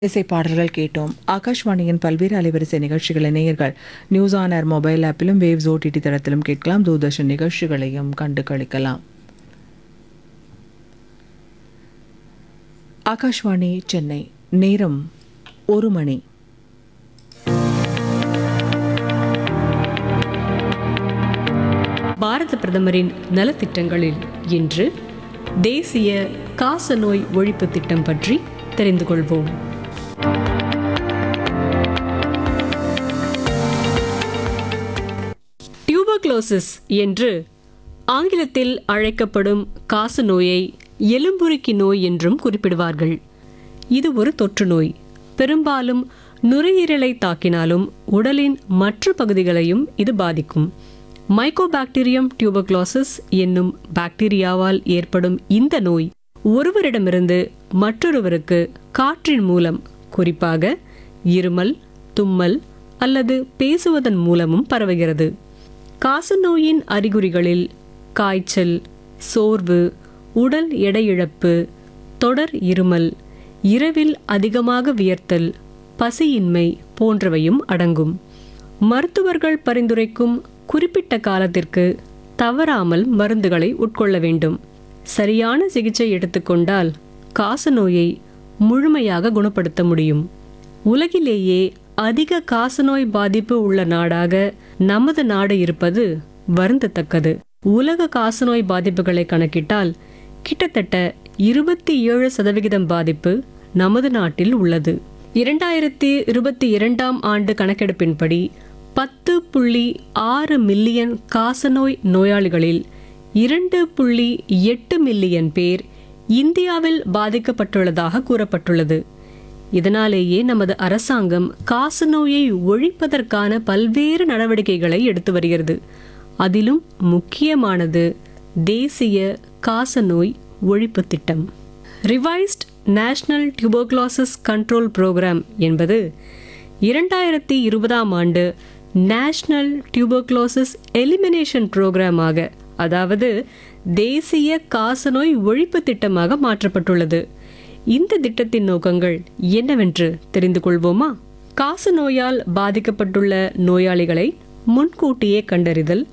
இசை பாடல்கள் கேட்டோம் ஆகாஷ்வாணியின் பல்வேறு அலைவரிசை நிகழ்ச்சிகளை நேயர்கள் நியூஸ் ஆன் ஏர் மொபைல் ஆப்பிலும் வேவ்ஸ் ஓடிடி தளத்திலும் கேட்கலாம் தூர்தர்ஷன் நிகழ்ச்சிகளையும் கண்டு களிக்கலாம் ஆகாஷ்வாணி சென்னை நேரம் ஒரு மணி பாரத பிரதமரின் நலத்திட்டங்களில் இன்று தேசிய காசநோய் ஒழிப்பு திட்டம் பற்றி தெரிந்து கொள்வோம் டியூபர்குலோசிஸ் என்று ஆங்கிலத்தில் அழைக்கப்படும் காசநோயை எலும்புருக்கி நோய் என்றும் குறிப்பிடுவார்கள் இது ஒரு தொற்று நோய் பெரும்பாலும் நுரையீரலை தாக்கினாலும் உடலின் மற்ற பகுதிகளையும் இது பாதிக்கும் மைக்கோபாக்டீரியம் டியூபர்குலோசிஸ் என்னும் பாக்டீரியாவால் ஏற்படும் இந்த நோய் ஒருவரிடமிருந்து மற்றொருவருக்கு காற்றின் மூலம் குறிப்பாக இருமல் தும்மல் அல்லது பேசுவதன் மூலமும் பரவுகிறது காசநோயின் அறிகுறிகளில் காய்ச்சல் சோர்வு உடல் எடையிழப்பு தொடர் இருமல் இரவில் அதிகமாக வியர்த்தல் பசியின்மை போன்றவையும் அடங்கும் மருத்துவர்கள் பரிந்துரைக்கும் குறிப்பிட்ட காலத்திற்கு தவறாமல் மருந்துகளை உட்கொள்ள வேண்டும் சரியான சிகிச்சை எடுத்துக்கொண்டால் காசநோயை முழுமையாக குணப்படுத்த முடியும் உலகிலேயே அதிக காசநோய் பாதிப்பு உள்ள நாடாக நமது நாடு இருப்பது வருந்தத்தக்கது உலக காசநோய் பாதிப்புகளை கணக்கிட்டால் கிட்டத்தட்ட இருபத்தி ஏழு சதவிகிதம் பாதிப்பு நமது நாட்டில் உள்ளது இரண்டாயிரத்தி இருபத்தி இரண்டாம் ஆண்டு கணக்கெடுப்பின்படி பத்து புள்ளி ஆறு மில்லியன் காசநோய் நோயாளிகளில் இரண்டு புள்ளி எட்டு மில்லியன் பேர் இந்தியாவில் பாதிக்கப்பட்டுள்ளதாக கூறப்பட்டுள்ளது இதனாலேயே நமது அரசாங்கம் காசநோயை ஒழிப்பதற்கான பல்வேறு நடவடிக்கைகளை எடுத்து வருகிறது அதிலும் முக்கியமானது தேசிய காசநோய் ஒழிப்பு திட்டம் revised national tuberculosis control programme என்பது இரண்டாயிரத்தி இருபதாம் ஆண்டு நேஷனல் டியூபர்குலோசிஸ் எலிமினேஷன் புரோகிராமாக அதாவது தேசிய காசநோய் ஒழிப்பு திட்டமாக மாற்றப்பட்டுள்ளது இந்த திட்டத்தின் நோக்கங்கள் என்னவென்று தெரிந்து கொள்வோமா காசநோயால் பாதிக்கப்பட்டுள்ள நோயாளிகளை முன்கூட்டியே கண்டறிதல்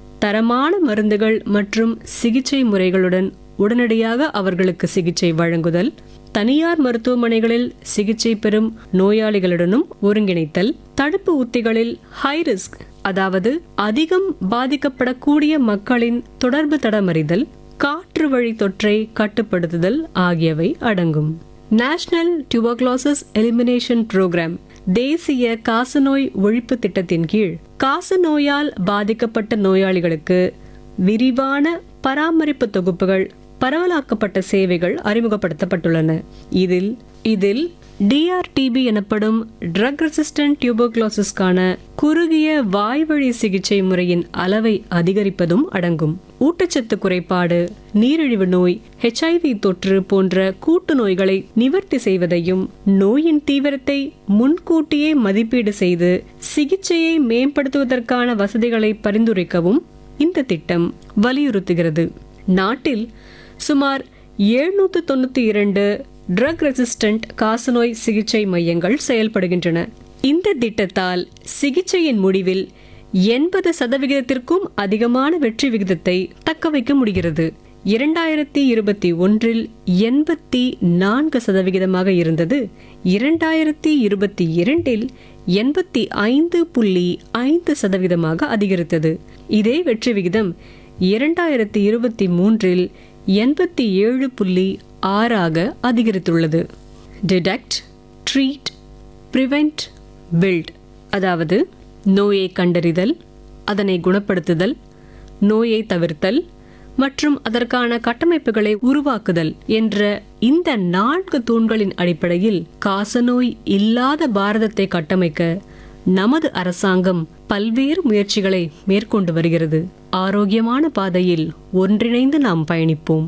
தரமான மருந்துகள் மற்றும் சிகிச்சை முறைகளுடன் உடனடியாக அவர்களுக்கு சிகிச்சை வழங்குதல் தனியார் மருத்துவமனைகளில் சிகிச்சை பெறும் நோயாளிகளுடனும் ஒருங்கிணைத்தல் தடுப்பு உத்திகளில் ஹை ரிஸ்க் அதாவது அதிகம் பாதிக்கப்படக்கூடிய மக்களின் தொடர்பு தடமறிதல் காற்று வழி தொற்றை கட்டுப்படுத்துதல் ஆகியவை அடங்கும் நேஷனல் டியூபர்குலோசிஸ் எலிமினேஷன் புரோகிராம் தேசிய காசநோய் ஒழிப்பு திட்டத்தின் கீழ் காசநோயால் பாதிக்கப்பட்ட நோயாளிகளுக்கு விரிவான பராமரிப்பு தொகுப்புகள் பரவலாக்கப்பட்ட சேவைகள் அறிமுகப்படுத்தப்பட்டுள்ளன இதில் இதில் டிஆர்டிபி எனப்படும் ட்ரக் ரெசிஸ்டன்ட் டியூபோக்ளோசிஸ்க்கான குறுகிய வாய்வழி சிகிச்சை முறையின் அளவை அதிகரிப்பதும் அடங்கும் ஊட்டச்சத்து குறைபாடு நீரிழிவு நோய் ஹெச்ஐவி தொற்று போன்ற கூட்டு நோய்களை நிவர்த்தி செய்வதையும் நோயின் தீவிரத்தை முன்கூட்டியே மதிப்பீடு செய்து சிகிச்சையை மேம்படுத்துவதற்கான வசதிகளை பரிந்துரைக்கவும் இந்த திட்டம் வலியுறுத்துகிறது நாட்டில் சுமார் எழுநூத்து தொண்ணூத்தி இரண்டு ட்ரக் ரெசிஸ்டன்ட் காசநோய் சிகிச்சை மையங்கள் செயல்படுகின்றன இந்த திட்டத்தால் சிகிச்சையின் முடிவில் எண்பது சதவிகிதத்திற்கும் அதிகமான வெற்றி விகிதத்தை தக்க வைக்க முடிகிறது இரண்டாயிரத்தி இருபத்தி ஒன்றில் எண்பத்தி நான்கு சதவிகிதமாக இருந்தது இரண்டாயிரத்தி இருபத்தி இரண்டில் எண்பத்தி ஐந்து புள்ளி ஐந்து சதவீதமாக அதிகரித்தது இதே வெற்றி விகிதம் இரண்டாயிரத்தி இருபத்தி மூன்றில் எண்பத்தி ஏழு புள்ளி ஆறாக அதிகரித்துள்ளது டிடெக்ட் ட்ரீட் ப்ரிவெண்ட் பில்ட் அதாவது நோயை கண்டறிதல் அதனை குணப்படுத்துதல் நோயை தவிர்த்தல் மற்றும் அதற்கான கட்டமைப்புகளை உருவாக்குதல் என்ற இந்த நான்கு தூண்களின் அடிப்படையில் காசநோய் இல்லாத பாரதத்தை கட்டமைக்க நமது அரசாங்கம் பல்வேறு முயற்சிகளை மேற்கொண்டு வருகிறது ஆரோக்கியமான பாதையில் ஒன்றிணைந்து நாம் பயணிப்போம்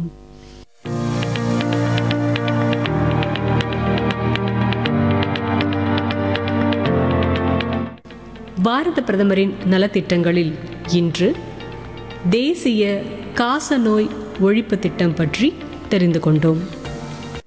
பாரத பிரதமரின் நலத்திட்டங்களில் இன்று தேசிய காசநோய் ஒழிப்பு திட்டம் பற்றி தெரிந்து கொண்டோம்